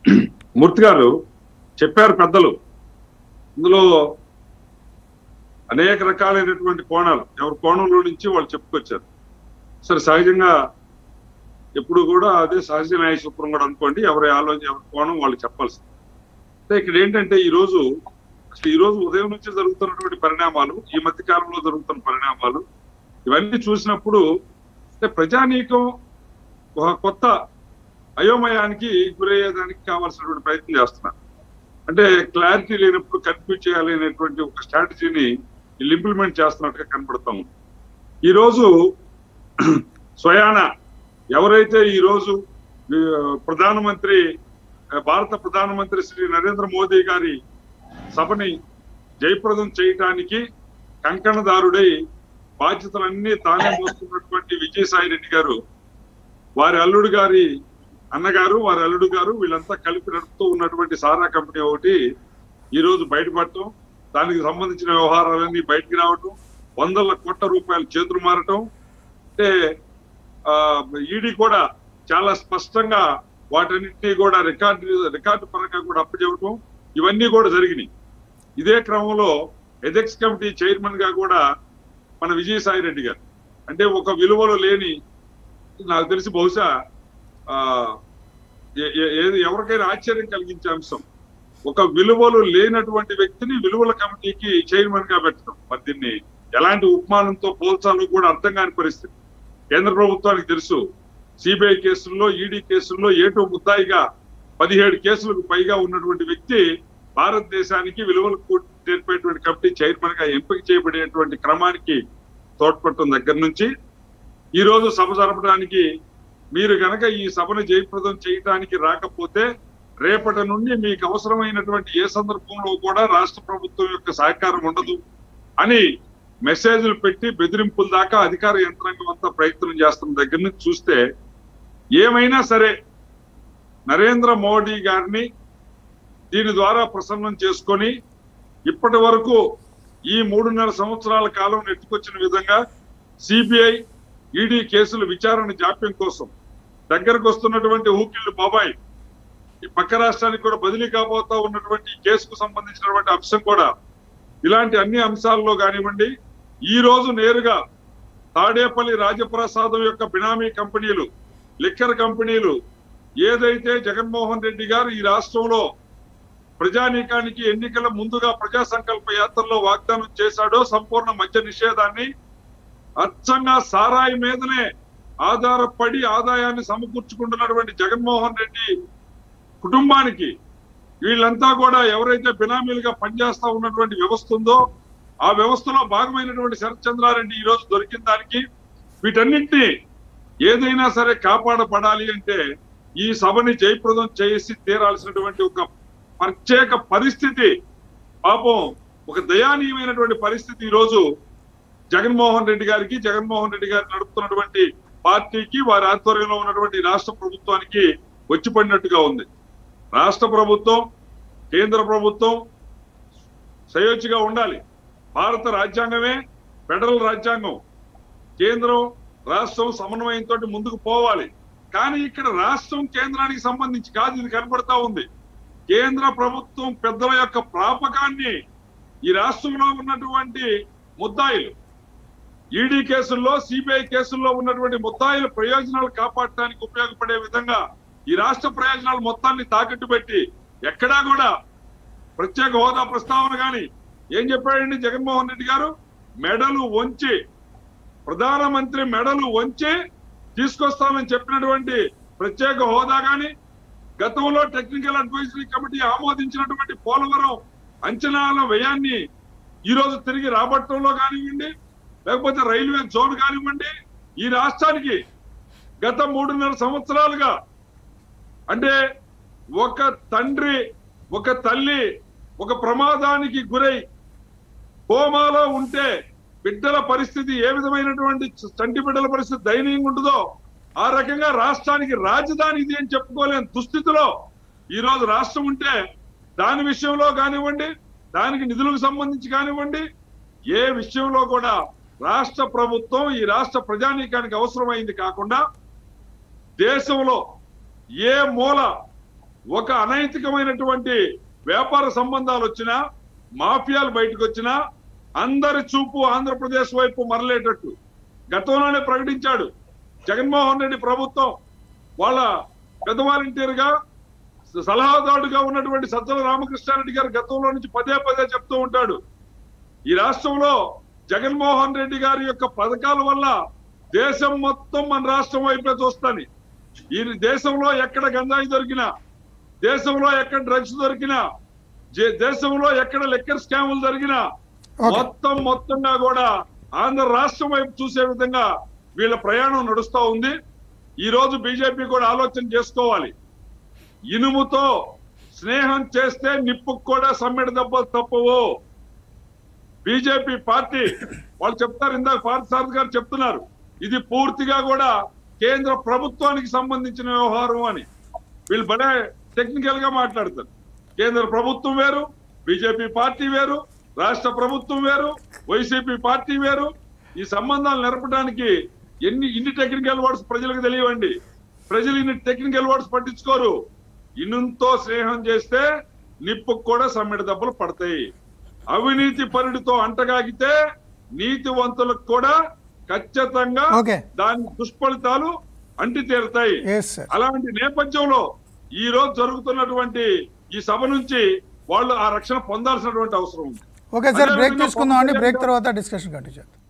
మూర్తి గారు చెప్పారు పెద్దలు ఇందులో అనేక రకాలైనటువంటి కోణాలు ఎవరి కోణంలో నుంచి వాళ్ళు చెప్పుకొచ్చారు సరే సహజంగా ఎప్పుడు కూడా అదే సహజ న్యాయ సూత్రం కూడా అనుకోండి ఎవరి ఆలోచన ఎవరి కోణం వాళ్ళు చెప్పాల్సింది అంటే ఇక్కడ ఏంటంటే ఈ రోజు అసలు ఈ రోజు ఉదయం నుంచి జరుగుతున్నటువంటి పరిణామాలు ఈ మధ్య కాలంలో జరుగుతున్న పరిణామాలు ఇవన్నీ చూసినప్పుడు అంటే ప్రజానీకం ఒక కొత్త అయోమయానికి గురయ్యేదానికి కావాల్సినటువంటి ప్రయత్నం చేస్తున్నారు అంటే క్లారిటీ లేనప్పుడు కన్ఫ్యూజ్ చేయాలి అనేటువంటి ఒక స్ట్రాటజీని వీళ్ళు ఇంప్లిమెంట్ చేస్తున్నట్టుగా కనపడతాము ఈ రోజు స్వయాన ఎవరైతే ఈ రోజు ఆ, ప్రధానమంత్రి ఆ, భారత ప్రధానమంత్రి శ్రీ నరేంద్ర మోదీ గారి సభని జయప్రదం చేయటానికి కంకణదారుడై బాధ్యతలన్నీ తానే మోస్తున్నటువంటి విజయసాయి రెడ్డి గారు వారి అల్లుడు గారి అన్నగారు వారి అల్లుడు గారు వీళ్ళంతా కలిపి నడుపుతూ ఉన్నటువంటి సారా కంపెనీ ఒకటి ఈ రోజు బయటపడటం దానికి సంబంధించిన వ్యవహారాలన్నీ బయటికి రావటం వందల కోట్ల రూపాయలు చేతులు మారటం అంటే ఈడీ కూడా చాలా స్పష్టంగా వాటన్నిటినీ కూడా రికార్డు రికార్డు పరంగా కూడా అప్పచెప్పటం ఇవన్నీ కూడా జరిగినాయి ఇదే క్రమంలో ఎథిక్స్ కమిటీ చైర్మన్ గా కూడా మన విజయసాయి రెడ్డి గారు అంటే ఒక విలువలో లేని నాకు తెలిసి బహుశా ఆ ఏ- ఏ- ఏది ఎవరికైనా ఆశ్చర్యం కలిగించే అంశం ఒక విలువలు లేనటువంటి వ్యక్తిని విలువల కమిటీకి చైర్మన్ గా పెట్టడం మరి దీన్ని ఎలాంటి ఉపమానంతో పోల్చాలో కూడా అర్థం కాని పరిస్థితి కేంద్ర ప్రభుత్వానికి తెలుసు సిబిఐ కేసుల్లో ఈడీ కేసుల్లో ఏటో ముద్దాయిగా పదిహేడు కేసులకు పైగా ఉన్నటువంటి వ్యక్తి భారతదేశానికి విలువలు కూ- నేర్పేటువంటి కమిటీ చైర్మన్ గా ఎంపిక చేయబడేటువంటి క్రమానికి తోడ్పడటం దగ్గర నుంచి ఈ రోజు సభ జరపడానికి మీరు గనక ఈ సభను జయప్రదం చేయటానికి రాకపోతే రేపటి నుండి మీకు అవసరమైనటువంటి ఏ సందర్భంలో కూడా రాష్ట్ర ప్రభుత్వం యొక్క సహకారం ఉండదు అని మెసేజ్లు పెట్టి బెదిరింపుల దాకా అధికార యంత్రాంగం అంతా ప్రయత్నం చేస్తున్న దగ్గర నుంచి చూస్తే ఏమైనా సరే నరేంద్ర మోడీ గారిని దీని ద్వారా ప్రసన్నం చేసుకొని ఇప్పటి వరకు ఈ మూడున్నర సంవత్సరాల కాలం నెట్టుకొచ్చిన విధంగా సిబిఐ ఈడీ కేసుల విచారణ జాప్యం కోసం దగ్గరకు వస్తున్నటువంటి ఊకిళ్ళు బాబాయ్ ఈ పక్క రాష్ట్రానికి కూడా బదిలీ కాబోతా ఉన్నటువంటి ఈ కేసుకు సంబంధించినటువంటి అంశం కూడా ఇలాంటి అన్ని అంశాల్లో కానివ్వండి ఈ రోజు నేరుగా తాడేపల్లి రాజప్రసాదం యొక్క బినామీ కంపెనీలు లిక్కర్ కంపెనీలు ఏదైతే జగన్మోహన్ రెడ్డి గారు ఈ రాష్ట్రంలో ప్రజానీకానికి ఎన్నికల ముందుగా ప్రజా సంకల్ప యాత్రలో వాగ్దానం చేశాడో సంపూర్ణ మద్య నిషేధాన్ని అచ్చంగా సారాయి మీదనే ఆధారపడి ఆదాయాన్ని సమకూర్చుకుంటున్నటువంటి జగన్మోహన్ రెడ్డి కుటుంబానికి వీళ్ళంతా కూడా ఎవరైతే బినామీలుగా పనిచేస్తా ఉన్నటువంటి వ్యవస్థ ఉందో ఆ వ్యవస్థలో భాగమైనటువంటి శరత్ చంద్రారెడ్డి ఈ రోజు దొరికిన దానికి వీటన్నింటినీ ఏదైనా సరే కాపాడపడాలి అంటే ఈ సభని జయప్రదం చేసి తీరాల్సినటువంటి ఒక ప్రత్యేక పరిస్థితి పాపం ఒక దయానీయమైనటువంటి పరిస్థితి ఈ రోజు జగన్మోహన్ రెడ్డి గారికి జగన్మోహన్ రెడ్డి గారు నడుపుతున్నటువంటి పార్టీకి వారి ఆధ్వర్యంలో ఉన్నటువంటి రాష్ట్ర ప్రభుత్వానికి వచ్చి పడినట్టుగా ఉంది రాష్ట్ర ప్రభుత్వం కేంద్ర ప్రభుత్వం సయోధ్యగా ఉండాలి భారత రాజ్యాంగమే ఫెడరల్ రాజ్యాంగం కేంద్రం రాష్ట్రం సమన్వయంతో ముందుకు పోవాలి కానీ ఇక్కడ రాష్ట్రం కేంద్రానికి సంబంధించి కాదు ఇది కనపడతా ఉంది కేంద్ర ప్రభుత్వం పెద్దల యొక్క ప్రాపకాన్ని ఈ రాష్ట్రంలో ఉన్నటువంటి ముద్దాయిలు ఈడీ కేసుల్లో సిబిఐ కేసుల్లో ఉన్నటువంటి ముద్దాయిల ప్రయోజనాలు కాపాడటానికి ఉపయోగపడే విధంగా ఈ రాష్ట్ర ప్రయోజనాలు మొత్తాన్ని తాకట్టు పెట్టి ఎక్కడా కూడా ప్రత్యేక హోదా ప్రస్తావన గాని ఏం చెప్పాడండి జగన్మోహన్ రెడ్డి గారు మెడలు వంచి ప్రధానమంత్రి మెడలు వంచి తీసుకొస్తామని చెప్పినటువంటి ప్రత్యేక హోదా గాని గతంలో టెక్నికల్ అడ్వైజరీ కమిటీ ఆమోదించినటువంటి పోలవరం అంచనాల వ్యయాన్ని ఈ రోజు తిరిగి రాబట్టడంలో కానివ్వండి లేకపోతే రైల్వే జోన్ కానివ్వండి ఈ రాష్ట్రానికి గత మూడున్నర సంవత్సరాలుగా అంటే ఒక తండ్రి ఒక తల్లి ఒక ప్రమాదానికి గురై కోమాలో ఉంటే బిడ్డల పరిస్థితి ఏ విధమైనటువంటి చంటి బిడ్డల పరిస్థితి దయనీయంగా ఉంటుందో ఆ రకంగా రాష్ట్రానికి రాజధాని ఇది అని చెప్పుకోలేని దుస్థితిలో ఈ రోజు రాష్ట్రం ఉంటే దాని విషయంలో కానివ్వండి దానికి నిధులకు సంబంధించి కానివ్వండి ఏ విషయంలో కూడా రాష్ట్ర ప్రభుత్వం ఈ రాష్ట్ర ప్రజానీకానికి అవసరమైంది కాకుండా దేశంలో ఏ మూల ఒక అనైతికమైనటువంటి వ్యాపార సంబంధాలు వచ్చినా మాఫియాలు బయటకు వచ్చినా అందరి చూపు ఆంధ్రప్రదేశ్ వైపు మరలేటట్టు గతంలోనే ప్రకటించాడు జగన్మోహన్ రెడ్డి ప్రభుత్వం వాళ్ళ పెద్ద వాలంటీర్ గా సలహాదారుడుగా ఉన్నటువంటి సజ్జల రామకృష్ణారెడ్డి గారు గతంలో నుంచి పదే పదే చెప్తూ ఉంటాడు ఈ రాష్ట్రంలో జగన్మోహన్ రెడ్డి గారి యొక్క పథకాల వల్ల దేశం మొత్తం మన రాష్ట్రం వైపే చూస్తాని ఈ దేశంలో ఎక్కడ గంజాయి దొరికినా దేశంలో ఎక్కడ డ్రగ్స్ దొరికినా జే- దేశంలో ఎక్కడ లెక్కర్ స్కాములు జరిగినా Okay. మొత్తం మొత్తంగా కూడా ఆంధ్ర రాష్ట్రం వైపు చూసే విధంగా వీళ్ళ ప్రయాణం నడుస్తా ఉంది ఈ రోజు బీజేపీ కూడా ఆలోచన చేసుకోవాలి ఇనుముతో స్నేహం చేస్తే నిప్పుకు కూడా సమ్మెడ దెబ్బలు తప్పవు బీజేపీ పార్టీ వాళ్ళు చెప్తారు ఇందాక పార్థసారథి గారు చెప్తున్నారు ఇది పూర్తిగా కూడా కేంద్ర ప్రభుత్వానికి సంబంధించిన వ్యవహారం అని వీళ్ళు భలే టెక్నికల్ గా మాట్లాడతారు కేంద్ర ప్రభుత్వం వేరు బీజేపీ పార్టీ వేరు రాష్ట్ర ప్రభుత్వం వేరు వైసీపీ పార్టీ వేరు ఈ సంబంధాలు నెరపడానికి ఎన్ని ఇన్ని టెక్నికల్ వర్డ్స్ ప్రజలకు తెలియవండి ప్రజలు ఇన్ని టెక్నికల్ వర్డ్స్ పట్టించుకోరు ఇనుంతో స్నేహం చేస్తే నిప్పుకు కూడా సమ్మెడ దెబ్బలు పడతాయి అవినీతి పరుడితో అంటగాగితే నీతివంతులకు కూడా ఖచ్చితంగా Okay. దాని దుష్ఫలితాలు అంటి తీరుతాయి ఎస్ సార్ అలాంటి నేపథ్యంలో ఈ రోజు జరుగుతున్నటువంటి ఈ సభ నుంచి వాళ్ళు ఆ రక్షణ పొందాల్సినటువంటి అవసరం ఉంది ఓకే సార్ బ్రేక్ అదేవిధంగా తీసుకుందాం అండి పవన్ బ్రేక్ కళ్యాణ్ తర్వాత డిస్కషన్ కంటిన్యూ చేద్దాం